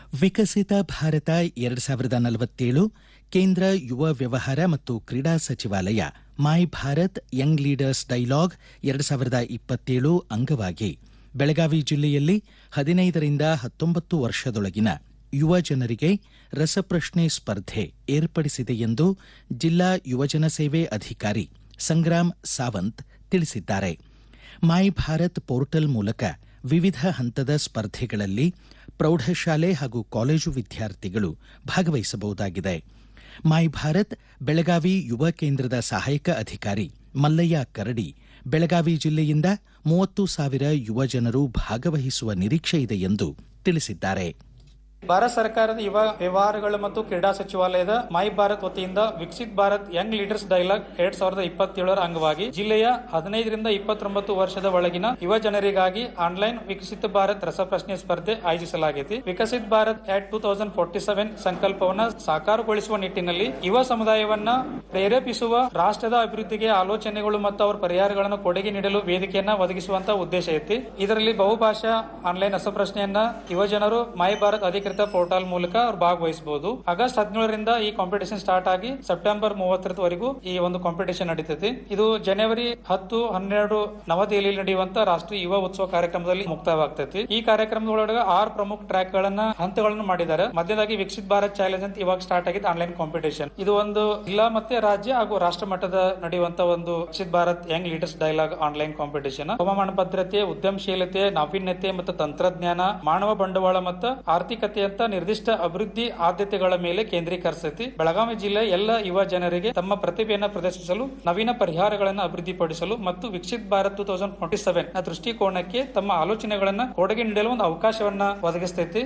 ವಿಕಸಿತ ಭಾರತ ಎರಡು ಸಾವಿರದ ನಲವತ್ತೇಳು ಕೇಂದ್ರ ಯುವ ವ್ಯವಹಾರ ಮತ್ತು ಕ್ರೀಡಾ ಸಚಿವಾಲಯ my Bharat young leaders dialogue ಎರಡು ಸಾವಿರದ ಇಪ್ಪತ್ತೇಳು ಅಂಗವಾಗಿ ಬೆಳಗಾವಿ ಜಿಲ್ಲೆಯಲ್ಲಿ ಹದಿನೈದರಿಂದ ಹತ್ತೊಂಬತ್ತು ವರ್ಷದೊಳಗಿನ ಯುವ ಜನರಿಗೆ ರಸಪ್ರಶ್ನೆ ಸ್ಪರ್ಧೆ ಏರ್ಪಡಿಸಿದೆ ಎಂದು ಜಿಲ್ಲಾ ಯುವಜನ ಸೇವೆ ಅಧಿಕಾರಿ ಸಂಗ್ರಾಮ್ ಸಾವಂತ್ ತಿಳಿಸಿದ್ದಾರೆ ಮೈ ಭಾರತ್ ಪೋರ್ಟಲ್ ಮೂಲಕ ವಿವಿಧ ಹಂತದ ಸ್ಪರ್ಧೆಗಳಲ್ಲಿ ಪ್ರೌಢಶಾಲೆ ಹಾಗೂ ಕಾಲೇಜು ವಿದ್ಯಾರ್ಥಿಗಳು ಭಾಗವಹಿಸಬಹುದಾಗಿದೆ ಮೈ ಭಾರತ್ ಬೆಳಗಾವಿ ಯುವ ಕೇಂದ್ರದ ಸಹಾಯಕ ಅಧಿಕಾರಿ ಮಲ್ಲಯ್ಯ ಕರಡಿ ಬೆಳಗಾವಿ ಜಿಲ್ಲೆಯಿಂದ ಮೂವತ್ತು ಸಾವಿರ ಯುವ ಜನರು ಭಾಗವಹಿಸುವ ನಿರೀಕ್ಷೆ ಇದೆ ಎಂದು ತಿಳಿಸಿದ್ದಾರೆ ಭಾರತ ಸರ್ಕಾರದ ಯುವ ವ್ಯವಹಾರಗಳು ಮತ್ತು ಕ್ರೀಡಾ ಸಚಿವಾಲಯದ ಮೈ ಭಾರತ್ ವತಿಯಿಂದ Viksit Bharat young leaders dialogue ಎರಡ್ ಸಾವಿರದ ಇಪ್ಪತ್ತೇಳರ ಅಂಗವಾಗಿ ಜಿಲ್ಲೆಯ ಹದಿನೈದರಿಂದ ಇಪ್ಪತ್ತೊಂಬತ್ತು ವರ್ಷದ ಒಳಗಿನ ಯುವ ಜನರಿಗಾಗಿ ಆನ್ಲೈನ್ ವಿಕಸಿತ ಭಾರತ್ ರಸಪ್ರಶ್ನೆ ಸ್ಪರ್ಧೆ ಆಯೋಜಿಸಲಾಗಿದೆ Viksit Bharat at two thousand forty seven ಸಂಕಲ್ಪವನ್ನು ಸಾಕಾರಗೊಳಿಸುವ ನಿಟ್ಟಿನಲ್ಲಿ ಯುವ ಸಮುದಾಯವನ್ನ ಪ್ರೇರೇಪಿಸುವ ರಾಷ್ಟ್ರದ ಅಭಿವೃದ್ಧಿಗೆ ಆಲೋಚನೆಗಳು ಮತ್ತು ಅವರ ಪರಿಹಾರಗಳನ್ನು ಕೊಡುಗೆ ನೀಡಲು ವೇದಿಕೆಯನ್ನ ಒದಗಿಸುವಂತ ಉದ್ದೇಶ ಐತಿ ಇದರಲ್ಲಿ ಬಹುಭಾಷಾ ಆನ್ಲೈನ್ ರಸಪ್ರಶ್ನೆಯನ್ನ ಯುವ ಜನರು ಮೈ ಭಾರತ್ ಅಧಿಕೃತ ಪೋರ್ಟಲ್ ಮೂಲಕ ಅವ್ರು ಭಾಗವಹಿಸಬಹುದು ಆಗಸ್ಟ್ ಹದಿನೇಳರಿಂದ ಈ ಕಾಂಪಿಟೇಷನ್ ಸ್ಟಾರ್ಟ್ ಆಗಿ ಸೆಪ್ಟೆಂಬರ್ ಮೂವತ್ತರವರೆಗೂ ಈ ಒಂದು ಕಾಂಪಿಟೇಷನ್ ನಡೀತೈತಿ ಇದು ಜನವರಿ ಹತ್ತು ಹನ್ನೆರಡು ನವದೆಹಲಿಯಲ್ಲಿ ನಡೆಯುವಂತ ರಾಷ್ಟ್ರೀಯ ಯುವ ಉತ್ಸವ ಕಾರ್ಯಕ್ರಮದಲ್ಲಿ ಮುಕ್ತಾಯವಾಗ್ತೈತಿ ಈ ಕಾರ್ಯಕ್ರಮದೊಳಗೆ ಆರು ಪ್ರಮುಖ ಟ್ರ್ಯಾಕ್ ಗಳನ್ನ ಹಂತಗಳನ್ನು ಮಾಡಿದ್ದಾರೆ ಮಧ್ಯದಾಗಿ ವಿಕಸಿತ್ ಭಾರತ್ ಚಾಲೆಂಜ್ ಅಂತ ಇವಾಗ ಸ್ಟಾರ್ಟ್ ಆಗಿದೆ ಆನ್ಲೈನ್ ಕಾಂಪಿಟೇಷನ್ ಇದು ಒಂದು ಜಿಲ್ಲಾ ಮತ್ತೆ ರಾಜ್ಯ ಹಾಗೂ ರಾಷ್ಟ್ರ ಮಟ್ಟದ ನಡೆಯುವಂತ ಒಂದು Viksit Bharat young leaders dialogue online competition ಹವಾಮಾನ ಭದ್ರತೆ ಉದ್ಯಮಶೀಲತೆ ನಾವೀನ್ಯತೆ ಮತ್ತು ತಂತ್ರಜ್ಞಾನ ಮಾನವ ಬಂಡವಾಳ ಮತ್ತು ಆರ್ಥಿಕತೆ ಅಂತ ನಿರ್ದಿಷ್ಟ ಅಭಿವೃದ್ಧಿ ಆದ್ಯತೆಗಳ ಮೇಲೆ ಕೇಂದ್ರೀಕರಿಸತಿ ಬೆಳಗಾವಿ ಜಿಲ್ಲೆ ಎಲ್ಲ ಯುವ ಜನರಿಗೆ ತಮ್ಮ ಪ್ರತಿಭೆಯನ್ನು ಪ್ರದರ್ಶಿಸಲು ನವೀನ ಪರಿಹಾರಗಳನ್ನು ಅಭಿವೃದ್ಧಿಪಡಿಸಲು ಮತ್ತು Viksit Bharat two thousand forty seven ನ ದೃಷ್ಟಿಕೋನಕ್ಕೆ ತಮ್ಮ ಆಲೋಚನೆಗಳನ್ನು ಕೊಡುಗೆ ನೀಡಲು ಒಂದು ಅವಕಾಶವನ್ನ ಒದಗಿಸ್ತೈತಿ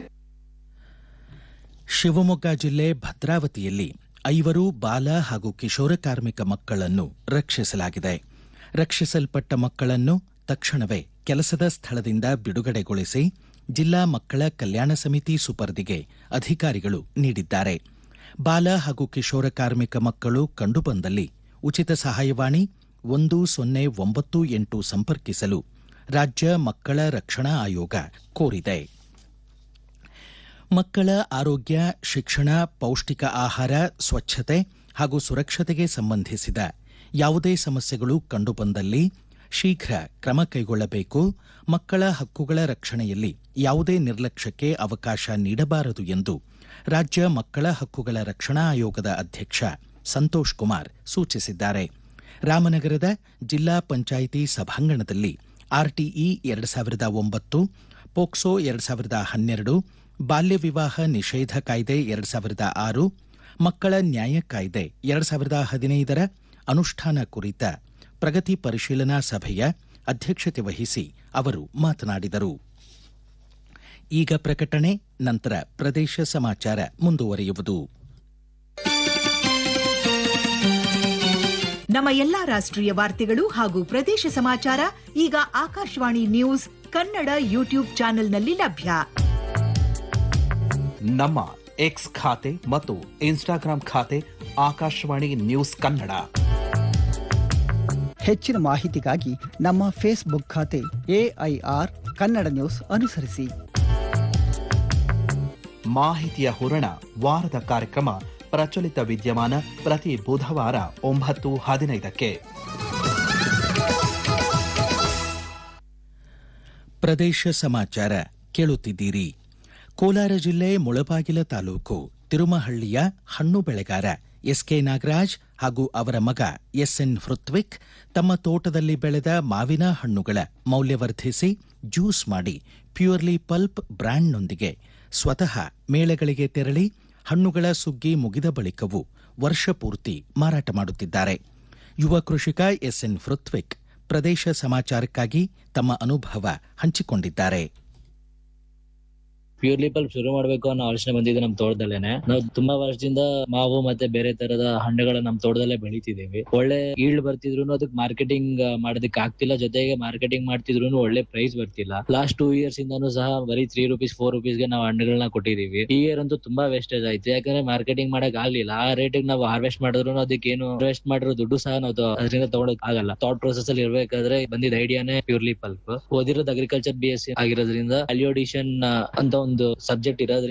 ಶಿವಮೊಗ್ಗ ಜಿಲ್ಲೆ ಭದ್ರಾವತಿಯಲ್ಲಿ ಐವರು ಬಾಲ ಹಾಗೂ ಕಿಶೋರ ಕಾರ್ಮಿಕ ಮಕ್ಕಳನ್ನು ರಕ್ಷಿಸಲಾಗಿದೆ ರಕ್ಷಿಸಲ್ಪಟ್ಟ ಮಕ್ಕಳನ್ನು ತಕ್ಷಣವೇ ಕೆಲಸದ ಸ್ಥಳದಿಂದ ಬಿಡುಗಡೆಗೊಳಿಸಿ ಜಿಲ್ಲಾ ಮಕ್ಕಳ ಕಲ್ಯಾಣ ಸಮಿತಿ ಸುಪರ್ದಿಗೆ ಅಧಿಕಾರಿಗಳು ನೀಡಿದ್ದಾರೆ ಬಾಲ ಹಾಗೂ ಕಿಶೋರ ಕಾರ್ಮಿಕ ಮಕ್ಕಳು ಕಂಡುಬಂದಲ್ಲಿ ಉಚಿತ ಸಹಾಯವಾಣಿ ಒಂದು ಸೊನ್ನೆ ಒಂಬತ್ತು ಎಂಟು ಸಂಪರ್ಕಿಸಲು ರಾಜ್ಯ ಮಕ್ಕಳ ರಕ್ಷಣಾ ಆಯೋಗ ಕೋರಿದೆ ಮಕ್ಕಳ ಆರೋಗ್ಯ ಶಿಕ್ಷಣ ಪೌಷ್ಟಿಕ ಆಹಾರ ಸ್ವಚ್ಛತೆ ಹಾಗೂ ಸುರಕ್ಷತೆಗೆ ಸಂಬಂಧಿಸಿದ ಯಾವುದೇ ಸಮಸ್ಯೆಗಳು ಕಂಡುಬಂದಲ್ಲಿ ಶೀಘ್ರ ಕ್ರಮ ಕೈಗೊಳ್ಳಬೇಕು ಮಕ್ಕಳ ಹಕ್ಕುಗಳ ರಕ್ಷಣೆಯಲ್ಲಿ ಯಾವುದೇ ನಿರ್ಲಕ್ಷ್ಯಕ್ಕೆ ಅವಕಾಶ ನೀಡಬಾರದು ಎಂದು ರಾಜ್ಯ ಮಕ್ಕಳ ಹಕ್ಕುಗಳ ರಕ್ಷಣಾ ಆಯೋಗದ ಅಧ್ಯಕ್ಷ ಸಂತೋಷ್ ಕುಮಾರ್ ಸೂಚಿಸಿದ್ದಾರೆ ರಾಮನಗರದ ಜಿಲ್ಲಾ ಪಂಚಾಯಿತಿ ಸಭಾಂಗಣದಲ್ಲಿ ಆರ್ಟಿಇ ಎರಡು ಸಾವಿರದ ಒಂಬತ್ತು ಪೋಕ್ಸೋ ಎರಡು ಸಾವಿರದ ಹನ್ನೆರಡು ಬಾಲ್ಯ ವಿವಾಹ ನಿಷೇಧ ಕಾಯ್ದೆ ಎರಡು ಸಾವಿರದ ಆರು ಮಕ್ಕಳ ನ್ಯಾಯ ಕಾಯ್ದೆ ಎರಡು ಸಾವಿರದ ಹದಿನೈದರ ಅನುಷ್ಠಾನ ಕುರಿತ ಪ್ರಗತಿ ಪರಿಶೀಲನಾ ಸಭೆಯ ಅಧ್ಯಕ್ಷತೆ ವಹಿಸಿ ಅವರು ಮಾತನಾಡಿದರು ಈಗ ಪ್ರಕಟಣೆ ನಂತರ ಪ್ರದೇಶ ಸಮಾಚಾರ ಮುಂದುವರಿಯುವುದು ನಮ್ಮ ಎಲ್ಲಾ ರಾಷ್ಟ್ರೀಯ ವಾರ್ತೆಗಳು ಹಾಗೂ ಪ್ರದೇಶ ಸಮಾಚಾರ ಈಗ ಆಕಾಶವಾಣಿ ನ್ಯೂಸ್ ಕನ್ನಡ ಯೂಟ್ಯೂಬ್ ಚಾನೆಲ್ನಲ್ಲಿ ಲಭ್ಯ ನಮ್ಮ ಎಕ್ಸ್ ಖಾತೆ ಮತ್ತು ಇನ್ಸ್ಟಾಗ್ರಾಂ ಖಾತೆ ಆಕಾಶವಾಣಿ ನ್ಯೂಸ್ ಕನ್ನಡ ಹೆಚ್ಚಿನ ಮಾಹಿತಿಗಾಗಿ ನಮ್ಮ ಫೇಸ್ಬುಕ್ ಖಾತೆ ಎಐಆರ್ ಕನ್ನಡ ನ್ಯೂಸ್ ಅನುಸರಿಸಿ ಮಾಹಿತಿಯ ಹೂರಣ ವಾರದ ಕಾರ್ಯಕ್ರಮ ಪ್ರಚಲಿತ ವಿದ್ಯಮಾನ ಪ್ರತಿ ಬುಧವಾರ ಒಂಬತ್ತು ಹದಿನೈದಕ್ಕೆ ಪ್ರದೇಶ ಸಮಾಚಾರ ಕೇಳುತ್ತಿದ್ದೀರಿ ಕೋಲಾರ ಜಿಲ್ಲೆ ಮುಳಬಾಗಿಲ ತಾಲೂಕು ತಿರುಮಹಳ್ಳಿಯ ಹಣ್ಣು ಬೆಳೆಗಾರ ಎಸ್ಕೆ ನಾಗರಾಜ್ ಹಾಗೂ ಅವರ ಮಗ ಎಸ್ಎನ್ ಹೃತ್ವಿಕ್ ತಮ್ಮ ತೋಟದಲ್ಲಿ ಬೆಳೆದ ಮಾವಿನ ಹಣ್ಣುಗಳ ಮೌಲ್ಯವರ್ಧಿಸಿ ಜ್ಯೂಸ್ ಮಾಡಿ ಪ್ಯೂರ್ಲಿ ಪಲ್ಪ್ ಬ್ರ್ಯಾಂಡ್ನೊಂದಿಗೆ ಸ್ವತಃ ಮೇಳೆಗಳಿಗೆ ತೆರಳಿ ಹಣ್ಣುಗಳ ಸುಗ್ಗಿ ಮುಗಿದ ಬಳಿಕವೂ ವರ್ಷ ಪೂರ್ತಿ ಮಾರಾಟ ಮಾಡುತ್ತಿದ್ದಾರೆ ಯುವ ಕೃಷಿಕ ಎಸ್ಎನ್ ಹೃತ್ವಿಕ್ ಪ್ರದೇಶ ಸಮಾಚಾರಕ್ಕಾಗಿ ತಮ್ಮ ಅನುಭವ ಹಂಚಿಕೊಂಡಿದ್ದಾರೆ ಪ್ಯೂರ್ಲಿ ಪಲ್ಪ್ ಶುರು ಮಾಡ್ಬೇಕು ಅನ್ನೋ ಆಲೋಚನೆ ಬಂದಿದೆ ನಮ್ ತೋಟದಲ್ಲೇನೆ ನಾವು ತುಂಬಾ ವರ್ಷದಿಂದ ಮಾವು ಮತ್ತೆ ಬೇರೆ ತರದ ಹಣ್ಣುಗಳ ನಮ್ ತೋಟದಲ್ಲೇ ಬೆಳಿತಿದೀವಿ ಒಳ್ಳೆ ಈಲ್ಡ್ ಬರ್ತಿದ್ರು ಅದಕ್ಕೆ ಮಾರ್ಕೆಟಿಂಗ್ ಮಾಡೋದಕ್ಕೆ ಆಗ್ತಿಲ್ಲ ಜೊತೆಗೆ ಮಾರ್ಕೆಟಿಂಗ್ ಮಾಡ್ತಿದ್ರು ಒಳ್ಳೆ ಪ್ರೈಸ್ ಬರ್ತಿಲ್ಲ ಲಾಸ್ಟ್ ಟೂ ಇಯರ್ಸ್ ಇಂದಾನು ಸಹ ಬರೀ ತ್ರೀ ರುಪೀಸ್ ಫೋರ್ ರುಪೀಸ್ ಗೆ ನಾವು ಹಣ್ಣುಗಳನ್ನ ಕೊಟ್ಟಿದೀವಿ ಈ ಇಯರ್ ಅಂತೂ ತುಂಬಾ ವೇಸ್ಟೇಜ್ ಆಯ್ತು ಯಾಕಂದ್ರೆ ಮಾರ್ಕೆಟಿಂಗ್ ಮಾಡಕ್ ಆಗ್ಲಿಲ್ಲ ಆ ರೇಟ್ ನಾವು ಹಾರ್ವೆಸ್ಟ್ ಮಾಡಿದ್ರು ಅದಕ್ಕೆ ಏನು ಇನ್ವೆಸ್ಟ್ ಮಾಡಿರೋ ದುಡ್ಡು ಸಹ ನಾವು ತ- ಅದರಿಂದ ತಗೊಳಕ್ ಆಗಲ್ಲ ಥಾಟ್ ಪ್ರೊಸೆಸ್ ಅಲ್ಲಿ ಇರ್ಬೇಕಾದ್ರೆ ಬಂದಿದ್ದ ಐಡಿಯಾನೇ ಪ್ಯೂರ್ಲಿ ಪಲ್ಪ್ ಓದಿರೋದು ಅಗ್ರಿಕಲ್ಚರ್ ಬಿ ಎಸ್ ಸಿ ಆಗಿರೋದ್ರಿಂದ ಅಲಿಯೋಡಿಷನ್ ಅಂತ ಒಂದು ಸಬ್ಜೆಕ್ಟ್ ಇರೋದ್ರಿಂದ